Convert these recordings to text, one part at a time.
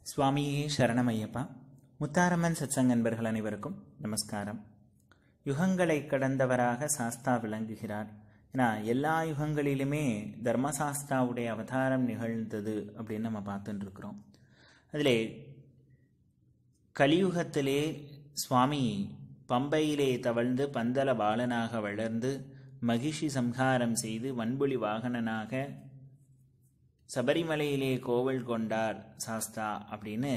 சுவாமியே சரணமையப்பா முத்தாரம்மன் சத்சங்க நண்பர்கள் அனைவருக்கும் நமஸ்காரம் யுகங்களை கடந்தவராக சாஸ்தா விளங்குகிறார் ஏன்னா எல்லா யுகங்களிலுமே தர்மசாஸ்தாவுடைய அவதாரம் நிகழ்ந்தது அப்படின்னு நம்ம பார்த்துட்டு இருக்கிறோம் அதிலே கலியுகத்திலே சுவாமி பம்பையிலே தவழ்ந்து பந்தல பாலனாக வளர்ந்து மகிஷி சம்ஹாரம் செய்து வன்புலி வாகனனாக சபரிமலையிலே கோவில் கொண்டார் சாஸ்தா அப்படின்னு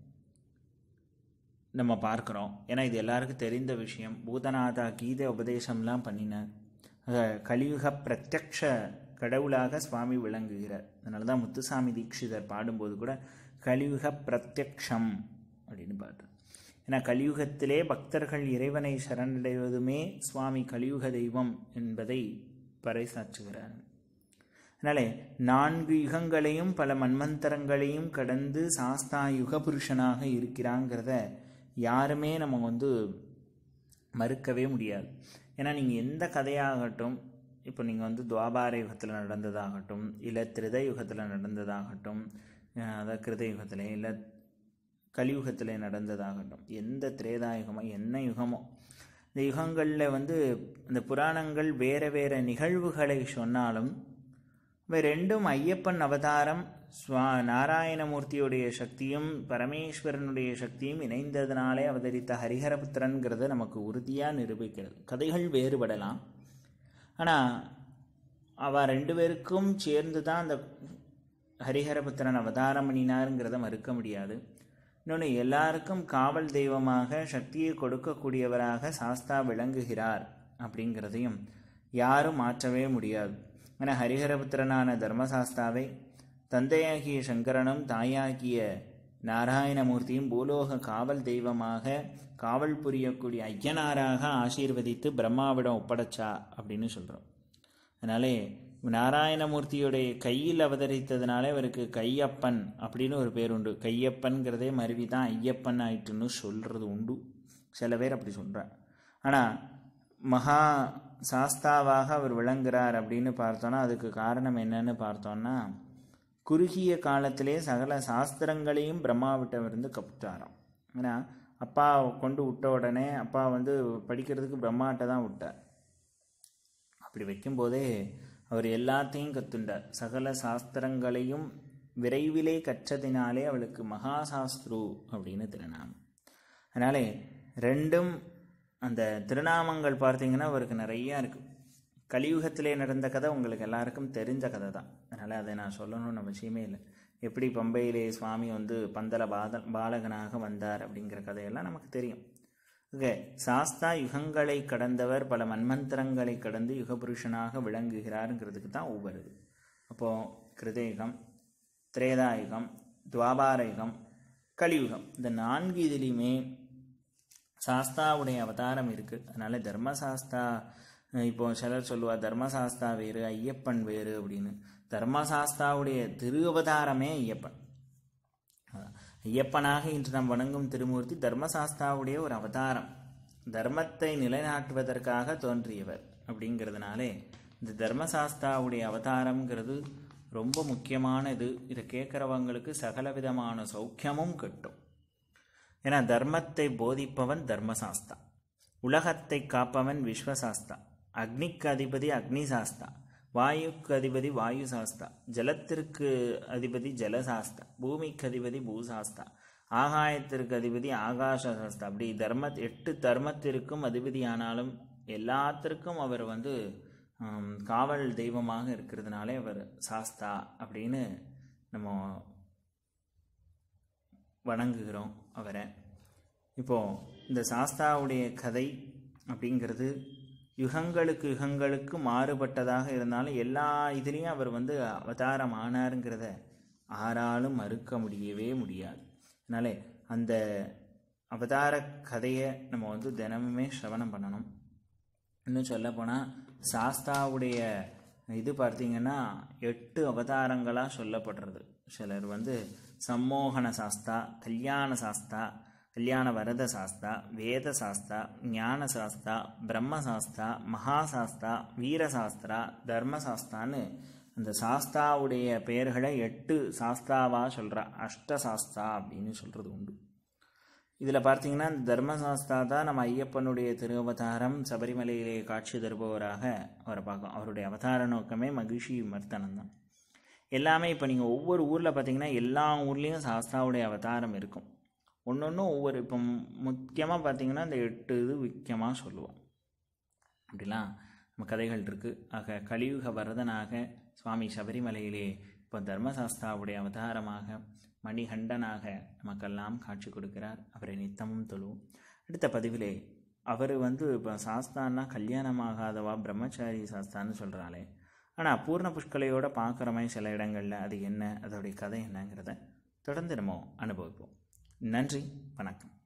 நம்ம பார்க்குறோம் ஏன்னா இது எல்லாருக்கும் தெரிந்த விஷயம் பூதநாதா கீதை உபதேசம்லாம் பண்ணினார் அஹ் கலியுக பிரத்யக்ஷ கடவுளாக சுவாமி விளங்குகிறார் அதனால தான் முத்துசாமி தீட்சிதர் பாடும்போது கூட கலியுக பிரத்யக்ஷம் அப்படின்னு பாடுறார் ஏன்னா கலியுகத்திலே பக்தர்கள் இறைவனை சரணடைவதுமே சுவாமி கலியுக தெய்வம் என்பதை பறைசாற்றுகிறார் அதனாலே நான்கு யுகங்களையும் பல மன்மந்தரங்களையும் கடந்து சாஸ்தா யுக புருஷனாக இருக்கிறாங்கிறத யாருமே நம்ம வந்து மறுக்கவே முடியாது ஏன்னா நீங்கள் எந்த கதையாகட்டும் இப்போ நீங்கள் வந்து துவாபார யுகத்தில் நடந்ததாகட்டும் இல்லை திரத யுகத்தில் நடந்ததாகட்டும் அஹ் அதாவது கிருத யுகத்தில் இல்லை கலியுகத்தில் நடந்ததாகட்டும் எந்த திரேதாயுகமோ என்ன யுகமோ இந்த யுகங்களில் வந்து இந்த புராணங்கள் வேறு வேறு நிகழ்வுகளை சொன்னாலும் இவை ரெண்டும் ஐயப்பன் அவதாரம் ஸ்வா நாராயணமூர்த்தியுடைய சக்தியும் பரமேஸ்வரனுடைய சக்தியும் இணைந்ததினாலே அவதரித்த ஹரிஹரபுத்திரன்கிறத நமக்கு உறுதியாக நிரூபிக்கிறது கதைகள் வேறுபடலாம் ஆனால் அவ ரெண்டு பேருக்கும் சேர்ந்து தான் அந்த ஹரிஹரபுத்திரன் அவதாரம் பண்ணினாருங்கிறத மறுக்க முடியாது இன்னொன்று எல்லாருக்கும் காவல் தெய்வமாக சக்தியை கொடுக்கக்கூடியவராக சாஸ்தா விளங்குகிறார் அப்படிங்கிறதையும் யாரும் மாற்றவே முடியாது என ஹரிஹரபுத்திரனான தர்மசாஸ்தாவை தந்தையாகிய சங்கரனும் தாயாகிய நாராயணமூர்த்தியும் பூலோக காவல் தெய்வமாக காவல் புரியக்கூடிய ஐயனாராக ஆசீர்வதித்து பிரம்மாவிடம் ஒப்படைச்சா அப்படின்னு சொல்கிறோம் அதனாலே நாராயணமூர்த்தியுடைய கையில் அவதரித்ததுனால இவருக்கு கையப்பன் அப்படின்னு ஒரு பேர் உண்டு கையப்பன்கிறதே மருவி தான் ஐயப்பன் ஆயிட்டுன்னு சொல்கிறது உண்டு சில பேர் அப்படி சொல்கிறார் ஆனால் மகா சாஸ்தாவாக அவர் விளங்குறார் அப்படின்னு பார்த்தோன்னா அதுக்கு காரணம் என்னன்னு பார்த்தோன்னா குறுகிய காலத்திலே சகல சாஸ்திரங்களையும் பிரம்மாவிட்டமிருந்து கப்பிட்டாராம் ஏன்னா அப்பா கொண்டு விட்ட உடனே அப்பா வந்து படிக்கிறதுக்கு பிரம்மாட்ட தான் விட்டார் அப்படி வைக்கும்போதே அவர் எல்லாத்தையும் கத்துண்டார் சகல சாஸ்திரங்களையும் விரைவிலே கற்றதினாலே அவளுக்கு மகாசாஸ்திரு அப்படின்னு திருநாமம் அதனாலே ரெண்டும் அந்த திருநாமங்கள் பார்த்தீங்கன்னா அவருக்கு நிறையா இருக்குது கலியுகத்திலே நடந்த கதை உங்களுக்கு எல்லாருக்கும் தெரிஞ்ச கதை தான் அதனால் அதை நான் சொல்லணும்னு அவசியமே இல்லை எப்படி பம்பையிலே சுவாமி வந்து பந்தல பாத பாலகனாக வந்தார் அப்படிங்கிற கதையெல்லாம் நமக்கு தெரியும் ஓகே சாஸ்தா யுகங்களை கடந்தவர் பல மன்மந்திரங்களை கடந்து யுகபுருஷனாக விளங்குகிறாருங்கிறதுக்கு தான் ஒவ்வொரு அப்போது கிருதயுகம் திரேதாயுகம் துவாபாரயுகம் கலியுகம் இந்த நான்கு இதுலேயுமே சாஸ்தாவுடைய அவதாரம் இருக்குது அதனால் தர்மசாஸ்தா இப்போ சிலர் சொல்லுவா தர்மசாஸ்தா வேறு ஐயப்பன் வேறு அப்படின்னு தர்மசாஸ்தாவுடைய திரு அவதாரமே ஐயப்பன் ஐயப்பனாக இன்று நாம் வணங்கும் திருமூர்த்தி தர்மசாஸ்தாவுடைய ஒரு அவதாரம் தர்மத்தை நிலைநாட்டுவதற்காக தோன்றியவர் அப்படிங்கிறதுனாலே இந்த தர்மசாஸ்தாவுடைய அவதாரம்ங்கிறது ரொம்ப முக்கியமானது இதை கேட்குறவங்களுக்கு சகல விதமான சௌக்கியமும் கிட்டும் ஏன்னா தர்மத்தை போதிப்பவன் தர்மசாஸ்தா உலகத்தை காப்பவன் விஸ்வசாஸ்தா அக்னிக்கு அதிபதி அக்னி சாஸ்தா வாயுக்கு அதிபதி வாயு சாஸ்தா ஜலத்திற்கு அதிபதி ஜலசாஸ்தா பூமிக்கு அதிபதி பூசாஸ்தா ஆகாயத்திற்கு அதிபதி ஆகாச சாஸ்தா அப்படி தர்ம எட்டு தர்மத்திற்கும் அதிபதியானாலும் எல்லாத்திற்கும் அவர் வந்து காவல் தெய்வமாக இருக்கிறதுனாலே அவர் சாஸ்தா அப்படின்னு நம்ம வணங்குகிறோம் அவரை இப்போது இந்த சாஸ்தாவுடைய கதை அப்படிங்கிறது யுகங்களுக்கு யுகங்களுக்கு மாறுபட்டதாக இருந்தாலும் எல்லா இதுலேயும் அவர் வந்து அவதாரம் ஆனாருங்கிறத ஆறாலும் மறுக்க முடியவே முடியாது அதனால அந்த அவதார கதையை நம்ம வந்து தினமுமே சிரவணம் பண்ணணும் இன்னும் சொல்லப்போனால் சாஸ்தாவுடைய இது பார்த்திங்கன்னா எட்டு அவதாரங்களாக சொல்லப்படுறது சிலர் வந்து சம்மோகன சாஸ்தா கல்யாண சாஸ்தா கல்யாண வரத சாஸ்தா வேத சாஸ்தா ஞான சாஸ்தா பிரம்ம சாஸ்தா மகாசாஸ்தா வீரசாஸ்திரா தர்மசாஸ்தான்னு அந்த சாஸ்தாவுடைய பெயர்களை எட்டு சாஸ்தாவாக சொல்கிறா அஷ்ட சாஸ்தா அப்படின்னு சொல்கிறது உண்டு இதில் பார்த்தீங்கன்னா இந்த தர்மசாஸ்தா தான் நம்ம ஐயப்பனுடைய திருவதாரம் சபரிமலையிலே காட்சி தருபவராக அவரை பார்க்கும் அவருடைய அவதார நோக்கமே மகிழ்ச்சி மர்த்தனம் தான் எல்லாமே இப்போ நீங்கள் ஒவ்வொரு ஊரில் பார்த்தீங்கன்னா எல்லா ஊர்லேயும் சாஸ்தாவுடைய அவதாரம் இருக்கும் ஒன்று ஒன்றும் ஒவ்வொரு இப்போ முக்கியமாக பார்த்தீங்கன்னா இந்த எட்டு இது முக்கியமாக சொல்லுவோம் அப்படிலாம் நம்ம கதைகள் இருக்குது ஆக கலியுக வரதனாக சுவாமி சபரிமலையிலே இப்போ தர்மசாஸ்தாவுடைய அவதாரமாக மணிகண்டனாக நமக்கெல்லாம் காட்சி கொடுக்கிறார் அவரை நித்தமும் தொழுவோம் அடுத்த பதிவிலே அவர் வந்து இப்போ சாஸ்தான்னா கல்யாணமாகாதவா பிரம்மச்சாரி சாஸ்தான்னு சொல்கிறாளே ஆனால் பூர்ண புஷ்கலையோட பார்க்குற மாதிரி சில இடங்களில் அது என்ன அதோடைய கதை என்னங்கிறத தொடர்ந்து நம்ம அனுபவிப்போம் நன்றி வணக்கம்